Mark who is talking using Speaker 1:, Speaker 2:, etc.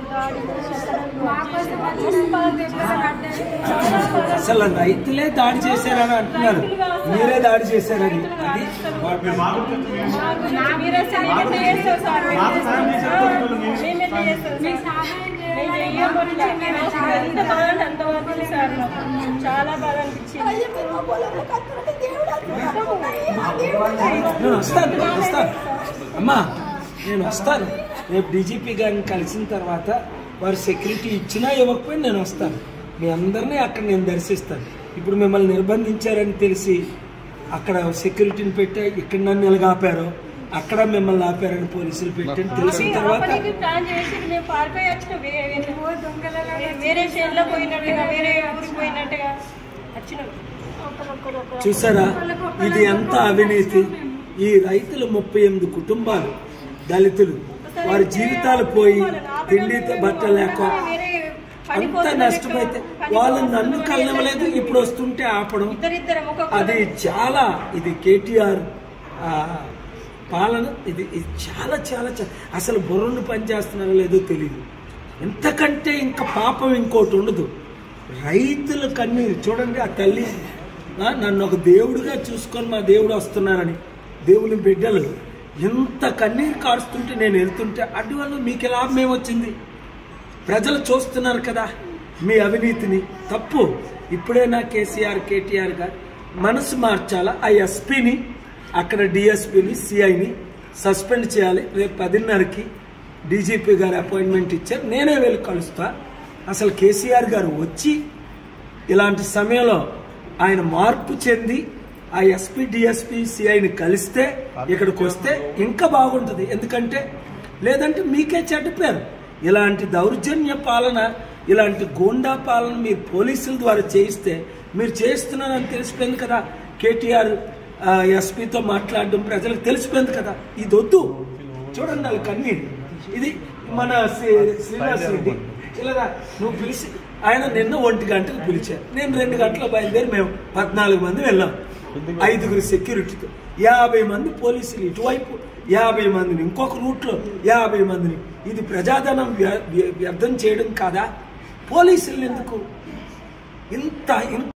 Speaker 1: దాడి చేశారు
Speaker 2: అసలు రైతులే దాడి చేశారని అంటున్నారు మీరే దాడి చేశారని అది
Speaker 1: మీరే సార్ ఎట్లా చేస్తారు సార్ మేము ఎట్లా చేస్తాం సార్ మేము చెయ్యము ఇట్లా. ఎంత బాధ అంటే అంత బాధ ఉంది సార్ నాకు. చాలా బాధ అనిపించింది
Speaker 2: నేను వస్తాను నేను వస్తాను అమ్మా నేను వస్తాను రేపు డీజీపీ గారిని కలిసిన తర్వాత వారు సెక్యూరిటీ ఇచ్చినా ఇవ్వకపోయినా నేను వస్తాను మీ అందరినీ అక్కడ నేను దర్శిస్తాను ఇప్పుడు మిమ్మల్ని నిర్బంధించారని తెలిసి అక్కడ సెక్యూరిటీని పెట్టి ఇక్కడ నన్ను ఎలాగాపారో అక్కడ మిమ్మల్ని ఆపారని పోలీసులు పెట్టి తెలిసిన తర్వాత
Speaker 1: ఆపడానికి ప్లాన్ చేసి మేము పారిపోయి వచ్చిన వే- వేరే- వేరే స్టేట్లో పోయినట్టుగా వేరే ఊరికి పోయినట్టుగా వచ్చినాం
Speaker 2: చూసారా ఇది ఎంత అవినీతి ఈ రైతులు ముప్పై ఎనిమిది కుటుంబాలు దళితులు వారి జీవితాలు పోయి తిండి బట్ట లేక అంత నష్టమైతే వాళ్ళు నన్ను కలవలేదు ఇప్పుడు వస్తుంటే ఆపడం
Speaker 1: ఇద్దరిద్దరం ఒక
Speaker 2: అది చాలా ఇది కేటీఆర్ ఆ, పాలన ఇది ఇది చాలా చాలా చా- అసలు బుర్రను పనిచేస్తున్నారో లేదో తెలియదు ఎంతకంటే ఇంకా పాపం ఇంకోటి ఉండదు రైతుల కన్నీరు చూడండి ఆ తల్లి ఆ, నన్ను ఒక దేవుడిగా చూసుకొని మా దేవుడు వస్తున్నారని దేవుని బిడ్డలు ఎంత కన్నీరు కారుస్తుంటే నేను వెళ్తుంటే అటువల్ల మీకు లాభం ఏమొచ్చింది ప్రజలు చూస్తున్నారు కదా మీ అవినీతిని తప్పు ఇప్పుడైనా కేసీఆర్ కేటీఆర్ గారు మనసు మార్చాలా ఆ ఎస్పీని అక్కడ డిఎస్పీని సిఐని సస్పెండ్ చేయాలి రేపు పదిన్నరకి డీజీపీ గారు అపాయింట్మెంట్ ఇచ్చారు నేనే వెళ్ళి కలుస్తా అసలు కేసీఆర్ గారు వచ్చి ఇలాంటి సమయంలో ఆయన మార్పు చెంది ఆ ఎస్పీ డిఎస్పీ సిఐని కలిస్తే ఇక్కడికి వస్తే ఇంకా బాగుంటుంది ఎందుకంటే లేదంటే మీకే చెడ్డ పేరు ఇలాంటి దౌర్జన్య పాలన ఇలాంటి గోండా పాలన మీరు పోలీసుల ద్వారా చేయిస్తే మీరు చేస్తున్నారని తెలిసిపోయింది కదా కేటీఆర్ ఎస్పీతో మాట్లాడడం ప్రజలకు తెలిసిపోయింది కదా ఇది వద్దు చూడండి వాళ్ళకి అన్ని ఇది మన శ్రీ- శ్రీనివాస్ రెడ్డి ఇలా నువ్వు పిలిచి ఆయన నిన్న ఒంటి గంటకు పిలిచారు నేను రెండు గంటల బయలుదేరి మేము పద్నాలుగు మంది వెళ్ళాం ఐదుగురు సెక్యూరిటీతో యాభై మంది పోలీసులు ఇటువైపు యాభై మందిని ఇంకొక రూట్లో యాభై మందిని ఇది ప్రజాధనం వ్య- వ్య- వ్యర్థం చేయడం కాదా పోలీసులు ఎందుకు ఇంత ఇంత